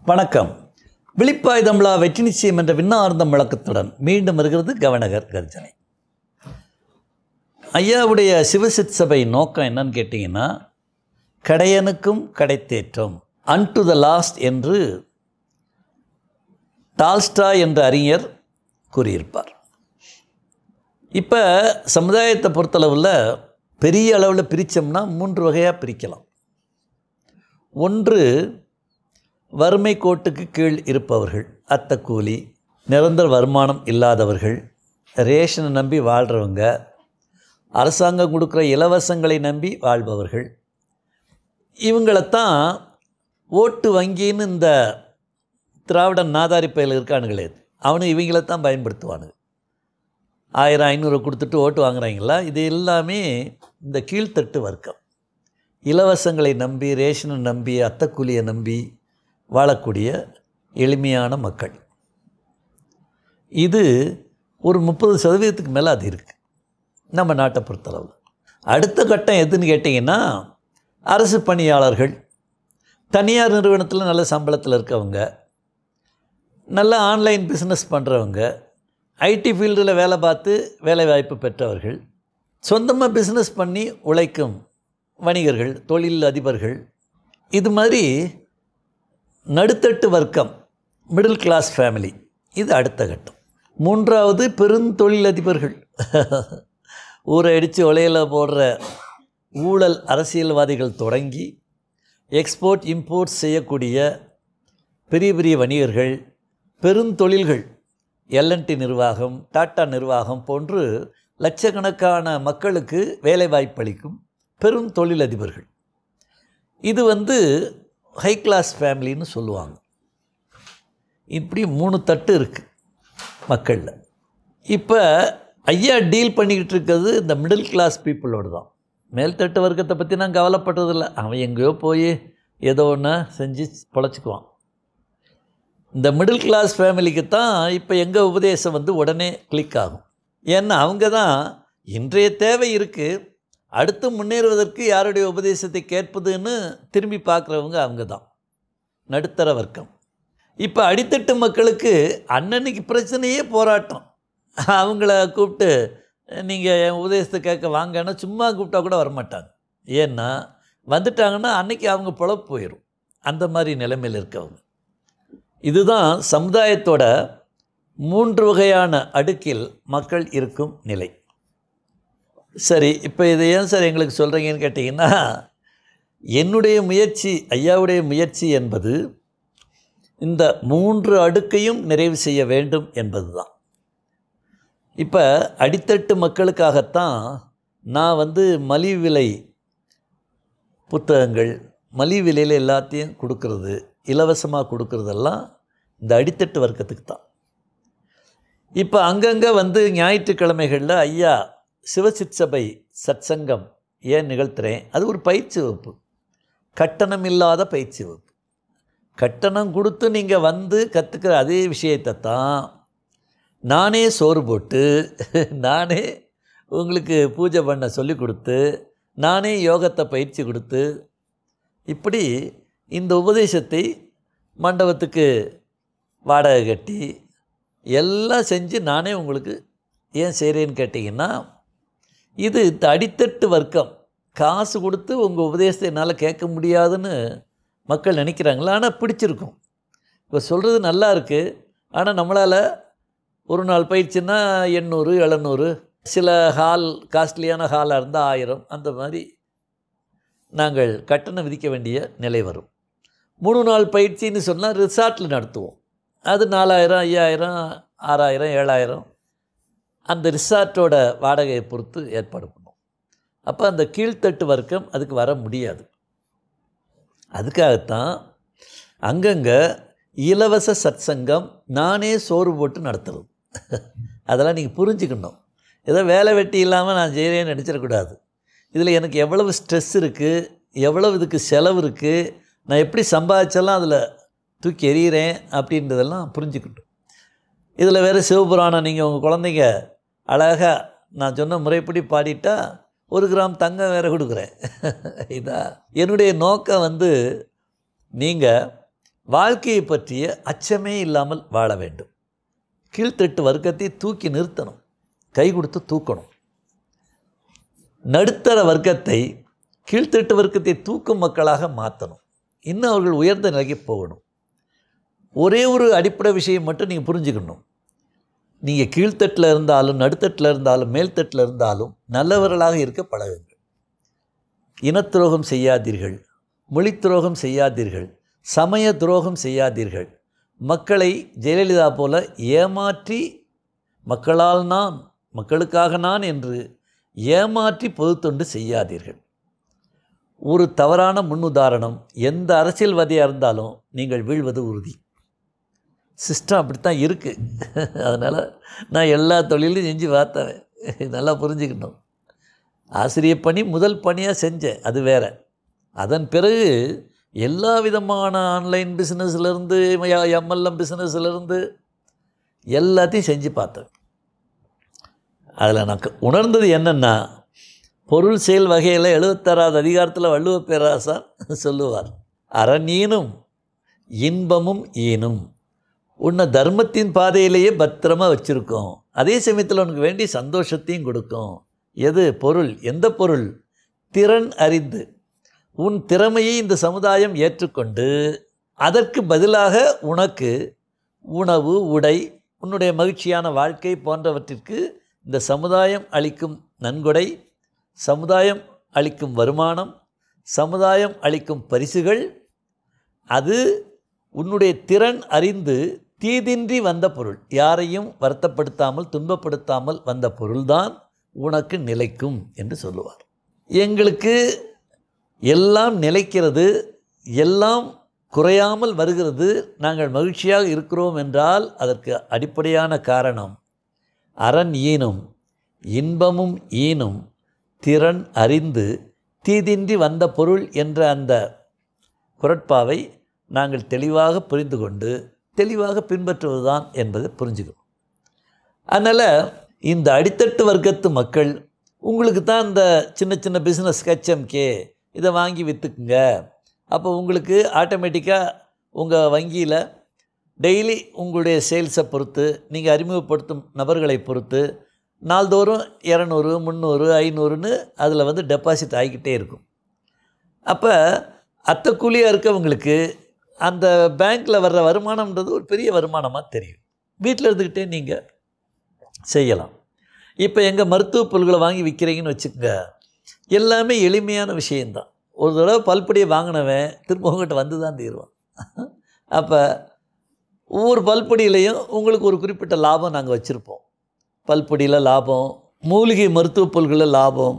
வணக்கம் விழிப்பாய் தமிழா வெற்றி நிச்சயம் என்ற விண்ணார்ந்த முழக்கத்துடன் மீண்டும் வருகிறது கவனகர் கர்ஜனை ஐயாவுடைய சிவசித் சபை நோக்கம் என்னன்னு கேட்டிங்கன்னா கடையனுக்கும் கடைத்தேற்றம் அன் டு த லாஸ்ட் என்று டால்ஸ்டா என்ற அறிஞர் கூறியிருப்பார் இப்போ சமுதாயத்தை பொறுத்தளவில் பெரிய அளவில் பிரித்தோம்னா மூன்று வகையாக பிரிக்கலாம் ஒன்று வறுமை கோட்டுக்கு கீழ் இருப்பவர்கள் அத்தை கூலி நிரந்தர வருமானம் இல்லாதவர்கள் ரேஷனை நம்பி வாழ்கிறவங்க அரசாங்கம் கொடுக்குற இலவசங்களை நம்பி வாழ்பவர்கள் இவங்களைத்தான் ஓட்டு வங்கின்னு இந்த திராவிட நாதாரி பயில் இருக்கானுங்களே அவனு இவங்களைத்தான் பயன்படுத்துவானுங்க ஆயிரம் ஐநூறு கொடுத்துட்டு ஓட்டு வாங்குறாங்களா இது எல்லாமே இந்த கீழ்த்தட்டு வர்க்கம் இலவசங்களை நம்பி ரேஷனை நம்பி அத்தைக்கூலியை நம்பி வாழக்கூடிய எளிமையான மக்கள் இது ஒரு முப்பது சதவீதத்துக்கு மேலே அது இருக்குது நம்ம நாட்டை பொறுத்தளவில் அடுத்த கட்டம் எதுன்னு கேட்டிங்கன்னா அரசு பணியாளர்கள் தனியார் நிறுவனத்தில் நல்ல சம்பளத்தில் இருக்கவங்க நல்ல ஆன்லைன் பிஸ்னஸ் பண்ணுறவங்க ஐடி ஃபீல்டில் வேலை பார்த்து வேலைவாய்ப்பு பெற்றவர்கள் சொந்தமாக பிஸ்னஸ் பண்ணி உழைக்கும் வணிகர்கள் தொழில் அதிபர்கள் இது மாதிரி நடுத்தட்டு வர்க்கம் மிடில் கிளாஸ் ஃபேமிலி இது அடுத்த கட்டம் மூன்றாவது பெருந்தொழிலதிபர்கள் ஊரை அடித்து ஒலையில் போடுற ஊழல் அரசியல்வாதிகள் தொடங்கி எக்ஸ்போர்ட் இம்போர்ட் செய்யக்கூடிய பெரிய பெரிய வணிகர்கள் பெருந்தொழில்கள் எல்என்டி நிர்வாகம் டாட்டா நிர்வாகம் போன்று லட்சக்கணக்கான மக்களுக்கு வேலைவாய்ப்பளிக்கும் பெரும் தொழிலதிபர்கள் இது வந்து ஹை கிளாஸ் ஃபேமிலின்னு சொல்லுவாங்க இப்படி மூணு தட்டு இருக்குது மக்களில் இப்போ ஐயா டீல் பண்ணிக்கிட்டு இருக்கிறது இந்த மிடில் கிளாஸ் பீப்புளோடு தான் மேல்தட்டு வர்க்கத்தை பற்றி நான் கவலைப்படுறதில்ல அவன் எங்கேயோ போய் ஏதோ ஒன்று செஞ்சு பொழைச்சிக்குவான் இந்த மிடில் கிளாஸ் ஃபேமிலிக்கு தான் இப்போ எங்கள் உபதேசம் வந்து உடனே கிளிக் ஆகும் ஏன்னா அவங்க தான் இன்றைய தேவை இருக்குது அடுத்து முன்னேறுவதற்கு யாருடைய உபதேசத்தை கேட்பதுன்னு திரும்பி பார்க்குறவங்க அவங்க தான் நடுத்தர வர்க்கம் இப்போ அடித்தட்டு மக்களுக்கு அன்னன்னைக்கு பிரச்சனையே போராட்டம் அவங்கள கூப்பிட்டு நீங்கள் என் உபதேசத்தை கேட்க வாங்கன்னா சும்மா கூப்பிட்டா கூட வரமாட்டாங்க ஏன்னா வந்துட்டாங்கன்னா அன்னைக்கு அவங்க பொழப்பு போயிடும் அந்த மாதிரி நிலைமையில் இருக்கவங்க இதுதான் சமுதாயத்தோட மூன்று வகையான அடுக்கில் மக்கள் இருக்கும் நிலை சரி இப்போ இதை ஏன் சார் எங்களுக்கு சொல்கிறீங்கன்னு கேட்டிங்கன்னா என்னுடைய முயற்சி ஐயாவுடைய முயற்சி என்பது இந்த மூன்று அடுக்கையும் நிறைவு செய்ய வேண்டும் என்பது தான் இப்போ அடித்தட்டு மக்களுக்காகத்தான் நான் வந்து மலிவு விலை புத்தகங்கள் மலிவு விலையில் எல்லாத்தையும் கொடுக்கறது இலவசமாக கொடுக்கறதெல்லாம் இந்த அடித்தட்டு வர்க்கத்துக்கு தான் இப்போ அங்கங்கே வந்து ஞாயிற்றுக்கிழமைகளில் ஐயா சிவசித் சபை சத்சங்கம் ஏன் நிகழ்த்துறேன் அது ஒரு பயிற்சி வகுப்பு கட்டணம் இல்லாத பயிற்சி வகுப்பு கட்டணம் கொடுத்து நீங்கள் வந்து கற்றுக்கிற அதே விஷயத்தை தான் நானே சோறு போட்டு நானே உங்களுக்கு பூஜை பண்ண சொல்லி கொடுத்து நானே யோகத்தை பயிற்சி கொடுத்து இப்படி இந்த உபதேசத்தை மண்டபத்துக்கு வாடகை கட்டி எல்லாம் செஞ்சு நானே உங்களுக்கு ஏன் செய்கிறேன்னு கேட்டிங்கன்னா இது இந்த அடித்தட்டு வர்க்கம் காசு கொடுத்து உங்கள் உபதேசத்தை என்னால் கேட்க முடியாதுன்னு மக்கள் நினைக்கிறாங்களா ஆனால் பிடிச்சிருக்கும் இப்போ சொல்கிறது நல்லா இருக்குது ஆனால் நம்மளால் ஒரு நாள் பயிற்சின்னா எண்ணூறு எழுநூறு சில ஹால் காஸ்ட்லியான ஹாலாக இருந்தால் ஆயிரம் அந்த மாதிரி நாங்கள் கட்டணம் விதிக்க வேண்டிய நிலை வரும் மூணு நாள் பயிற்சின்னு சொன்னால் ரிசார்ட்டில் நடத்துவோம் அது நாலாயிரம் ஐயாயிரம் ஆறாயிரம் ஏழாயிரம் அந்த ரிசார்ட்டோட வாடகையை பொறுத்து ஏற்பாடு பண்ணுவோம் அப்போ அந்த கீழ்த்தட்டு வர்க்கம் அதுக்கு வர முடியாது அதுக்காகத்தான் அங்கங்கே இலவச சத்சங்கம் நானே சோறு போட்டு நடத்துறது அதெல்லாம் நீங்கள் புரிஞ்சுக்கணும் ஏதோ வேலை வெட்டி இல்லாமல் நான் செய்கிறேன்னு நினச்சிடக்கூடாது இதில் எனக்கு எவ்வளவு ஸ்ட்ரெஸ் இருக்குது எவ்வளவு இதுக்கு செலவு இருக்குது நான் எப்படி சம்பாதிச்சாலும் அதில் தூக்கி எறிகிறேன் அப்படின்றதெல்லாம் புரிஞ்சுக்கட்டும் இதில் வேறு சிவபுராணம் நீங்கள் உங்கள் குழந்தைங்க அழகாக நான் சொன்ன முறைப்படி பாடிட்டா ஒரு கிராம் தங்கம் வேறு கொடுக்குறேன் இதா என்னுடைய நோக்கம் வந்து நீங்கள் வாழ்க்கையை பற்றிய அச்சமே இல்லாமல் வாழ வேண்டும் கீழ்த்தட்டு வர்க்கத்தை தூக்கி நிறுத்தணும் கை கொடுத்து தூக்கணும் நடுத்தர வர்க்கத்தை கீழ்த்தட்டு வர்க்கத்தை தூக்கும் மக்களாக மாற்றணும் இன்னும் அவர்கள் உயர்ந்த நிலைக்கு போகணும் ஒரே ஒரு அடிப்படை விஷயம் மட்டும் நீங்கள் புரிஞ்சுக்கணும் நீங்கள் கீழ்த்தட்டில் இருந்தாலும் நடுத்தட்டில் இருந்தாலும் மேல்தட்டில் இருந்தாலும் நல்லவர்களாக இருக்க பழகுங்கள் இனத்துரோகம் செய்யாதீர்கள் மொழி துரோகம் செய்யாதீர்கள் சமய துரோகம் செய்யாதீர்கள் மக்களை ஜெயலலிதா போல ஏமாற்றி மக்களால் நான் மக்களுக்காக நான் என்று ஏமாற்றி பொதுத்தொண்டு செய்யாதீர்கள் ஒரு தவறான முன்னுதாரணம் எந்த அரசியல்வாதியாக இருந்தாலும் நீங்கள் வீழ்வது உறுதி சிஸ்டம் அப்படித்தான் இருக்குது அதனால் நான் எல்லா தொழிலையும் செஞ்சு பார்த்தவன் நல்லா புரிஞ்சுக்கணும் ஆசிரியர் பணி முதல் பணியாக செஞ்சேன் அது வேற அதன் பிறகு எல்லா விதமான ஆன்லைன் பிஸ்னஸ்லேருந்து எம்எல்எம் பிஸ்னஸ்லேருந்து எல்லாத்தையும் செஞ்சு பார்த்தேன் அதில் நான் க- உணர்ந்தது என்னென்னா பொருள் செயல் வகையில் எழுபத்தாறாவது அதிகாரத்தில் வள்ளுவ பேராசார் சொல்லுவார் அறநீனும் இன்பமும் ஈனும் உன்னை தர்மத்தின் பாதையிலேயே பத்திரமா வச்சுருக்கோம் அதே சமயத்தில் உனக்கு வேண்டிய சந்தோஷத்தையும் கொடுக்கும் எது பொருள் எந்த பொருள் திறன் அறிந்து உன் திறமையை இந்த சமுதாயம் ஏற்றுக்கொண்டு அதற்கு பதிலாக உனக்கு உணவு உடை உன்னுடைய மகிழ்ச்சியான வாழ்க்கை போன்றவற்றிற்கு இந்த சமுதாயம் அளிக்கும் நன்கொடை சமுதாயம் அளிக்கும் வருமானம் சமுதாயம் அளிக்கும் பரிசுகள் அது உன்னுடைய திறன் அறிந்து தீதின்றி வந்த பொருள் யாரையும் வருத்தப்படுத்தாமல் துன்பப்படுத்தாமல் வந்த பொருள்தான் உனக்கு நிலைக்கும் என்று சொல்லுவார் எங்களுக்கு எல்லாம் நிலைக்கிறது எல்லாம் குறையாமல் வருகிறது நாங்கள் மகிழ்ச்சியாக இருக்கிறோம் என்றால் அதற்கு அடிப்படையான காரணம் அரண் ஈனும் இன்பமும் ஈனும் திறன் அறிந்து தீதின்றி வந்த பொருள் என்ற அந்த குரட்பாவை நாங்கள் தெளிவாக புரிந்து கொண்டு தெளிவாக பின்பற்றுவதுதான் என்பதை புரிஞ்சுக்கணும் அதனால் இந்த அடித்தட்டு வர்க்கத்து மக்கள் உங்களுக்கு தான் இந்த சின்ன சின்ன பிஸ்னஸ் ஹெச்எம்கே இதை வாங்கி விற்றுக்குங்க அப்போ உங்களுக்கு ஆட்டோமேட்டிக்காக உங்கள் வங்கியில் டெய்லி உங்களுடைய சேல்ஸை பொறுத்து நீங்கள் அறிமுகப்படுத்தும் நபர்களை பொறுத்து நாள்தோறும் இரநூறு முந்நூறு ஐநூறுன்னு அதில் வந்து டெபாசிட் ஆகிக்கிட்டே இருக்கும் அப்போ அத்தை கூலியாக இருக்கவங்களுக்கு அந்த பேங்க்கில் வர்ற வருமானம்ன்றது ஒரு பெரிய வருமானமாக தெரியும் வீட்டில் இருந்துக்கிட்டே நீங்கள் செய்யலாம் இப்போ எங்கள் மருத்துவ பொருட்களை வாங்கி விற்கிறீங்கன்னு வச்சுக்கோங்க எல்லாமே எளிமையான விஷயந்தான் ஒரு தடவை பல்படியை வாங்கினவன் திரும்ப உங்கள்கிட்ட வந்து தான் தீருவான் அப்போ ஒவ்வொரு பல்படியிலையும் உங்களுக்கு ஒரு குறிப்பிட்ட லாபம் நாங்கள் வச்சுருப்போம் பல்படியில் லாபம் மூலிகை மருத்துவ பொருள்களில் லாபம்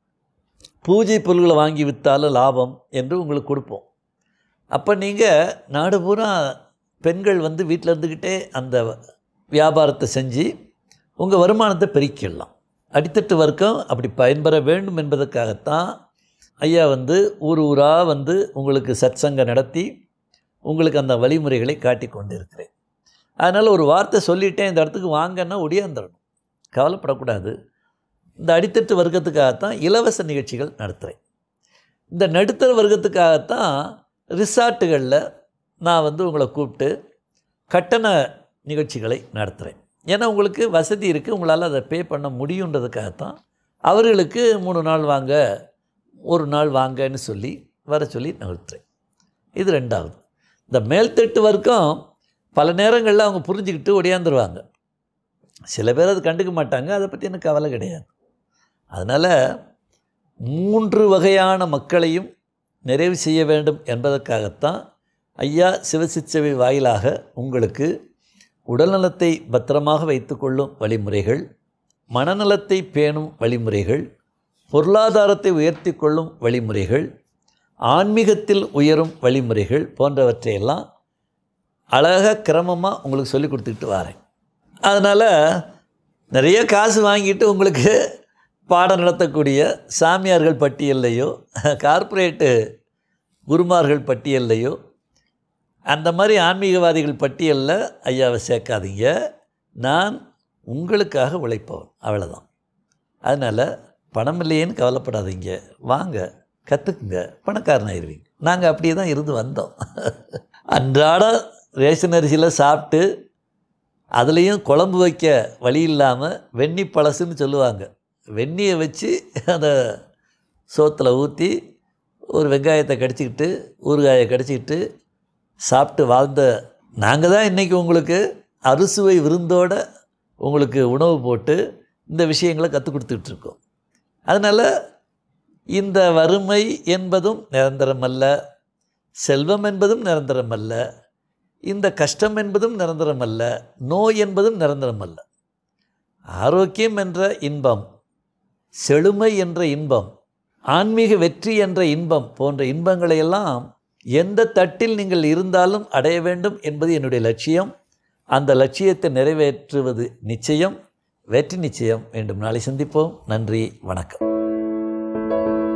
பூஜை பொருள்களை வாங்கி விற்றாலும் லாபம் என்று உங்களுக்கு கொடுப்போம் அப்போ நீங்கள் நாடு பூரா பெண்கள் வந்து வீட்டில் இருந்துக்கிட்டே அந்த வியாபாரத்தை செஞ்சு உங்கள் வருமானத்தை பெருக்கிடலாம் அடித்தட்டு வர்க்கம் அப்படி பயன்பெற வேண்டும் என்பதற்காகத்தான் ஐயா வந்து ஊர் ஊராக வந்து உங்களுக்கு சத்சங்கம் நடத்தி உங்களுக்கு அந்த வழிமுறைகளை காட்டி கொண்டு இருக்கிறேன் அதனால் ஒரு வார்த்தை சொல்லிட்டேன் இந்த இடத்துக்கு வாங்கன்னா ஒடியாந்துடணும் கவலைப்படக்கூடாது இந்த அடித்தட்டு வர்க்கத்துக்காகத்தான் இலவச நிகழ்ச்சிகள் நடத்துகிறேன் இந்த நடுத்தர வர்க்கத்துக்காகத்தான் ரிசார்ட்டுகளில் நான் வந்து உங்களை கூப்பிட்டு கட்டண நிகழ்ச்சிகளை நடத்துகிறேன் ஏன்னா உங்களுக்கு வசதி இருக்குது உங்களால் அதை பே பண்ண முடியுன்றதுக்காகத்தான் அவர்களுக்கு மூணு நாள் வாங்க ஒரு நாள் வாங்கன்னு சொல்லி வர சொல்லி நடத்துகிறேன் இது ரெண்டாவது இந்த மேல்தட்டு வர்க்கம் பல நேரங்களில் அவங்க புரிஞ்சுக்கிட்டு ஒடியாந்துருவாங்க சில பேர் அது கண்டுக்க மாட்டாங்க அதை பற்றி எனக்கு கவலை கிடையாது அதனால் மூன்று வகையான மக்களையும் நிறைவு செய்ய வேண்டும் என்பதற்காகத்தான் ஐயா சிவசிச்சவை வாயிலாக உங்களுக்கு உடல்நலத்தை பத்திரமாக வைத்துக்கொள்ளும் வழிமுறைகள் மனநலத்தை பேணும் வழிமுறைகள் பொருளாதாரத்தை உயர்த்தி கொள்ளும் வழிமுறைகள் ஆன்மீகத்தில் உயரும் வழிமுறைகள் போன்றவற்றையெல்லாம் அழகாக கிரமமாக உங்களுக்கு சொல்லி கொடுத்துக்கிட்டு வரேன் அதனால் நிறைய காசு வாங்கிட்டு உங்களுக்கு பாடம் நடத்தக்கூடிய சாமியார்கள் பட்டியல்லையோ கார்ப்பரேட்டு குருமார்கள் பட்டியல்லையோ அந்த மாதிரி ஆன்மீகவாதிகள் பட்டியலில் ஐயாவை சேர்க்காதீங்க நான் உங்களுக்காக உழைப்பவன் அவ்வளோதான் அதனால் பணம் இல்லையேன்னு கவலைப்படாதீங்க வாங்க கற்றுக்குங்க பணக்காரன் ஆயிடுவீங்க நாங்கள் அப்படியே தான் இருந்து வந்தோம் அன்றாட ரேஷன் அரிசியில் சாப்பிட்டு அதுலேயும் குழம்பு வைக்க வழி இல்லாமல் வெண்ணி பழசுன்னு சொல்லுவாங்க வெந்நியை வச்சு அந்த சோத்தில் ஊற்றி ஒரு வெங்காயத்தை கடிச்சிக்கிட்டு ஊறுகாயை கடிச்சிக்கிட்டு சாப்பிட்டு வாழ்ந்த நாங்கள் தான் இன்றைக்கி உங்களுக்கு அறுசுவை விருந்தோட உங்களுக்கு உணவு போட்டு இந்த விஷயங்களை கற்றுக் கொடுத்துட்ருக்கோம் அதனால் இந்த வறுமை என்பதும் நிரந்தரமல்ல செல்வம் என்பதும் நிரந்தரமல்ல இந்த கஷ்டம் என்பதும் நிரந்தரமல்ல நோய் என்பதும் நிரந்தரமல்ல ஆரோக்கியம் என்ற இன்பம் செழுமை என்ற இன்பம் ஆன்மீக வெற்றி என்ற இன்பம் போன்ற இன்பங்களையெல்லாம் எந்த தட்டில் நீங்கள் இருந்தாலும் அடைய வேண்டும் என்பது என்னுடைய லட்சியம் அந்த லட்சியத்தை நிறைவேற்றுவது நிச்சயம் வெற்றி நிச்சயம் மீண்டும் நாளை சந்திப்போம் நன்றி வணக்கம்